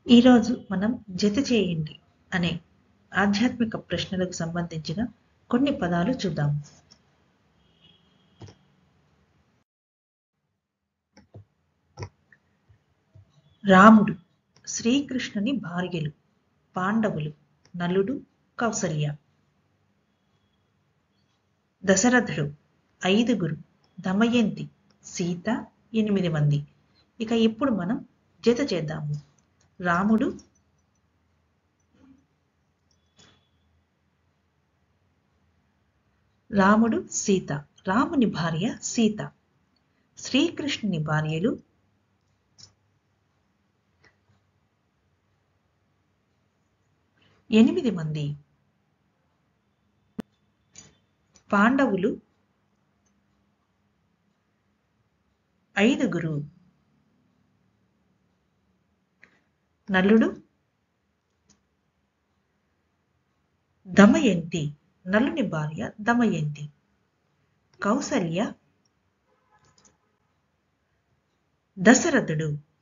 ఈరోజు మనం జత చేయండి అనే ఆధ్యాత్మిక ప్రశ్నలకు సంబంధించిన కొన్ని పదాలు చూద్దాం రాముడు శ్రీకృష్ణుని భార్యలు పాండవులు నలుడు కౌసల్య దశరథుడు ఐదుగురు దమయంతి సీత ఎనిమిది మంది ఇక ఇప్పుడు మనం జత చేద్దాము రాముడు రాముడు సీత రాముని భార్య సీత శ్రీకృష్ణుని భార్యలు ఎనిమిది మంది పాండవులు ఐదుగురు నలుడు దమయంతి నలుని భార్య దమయంతి కౌసల్య దశరథుడు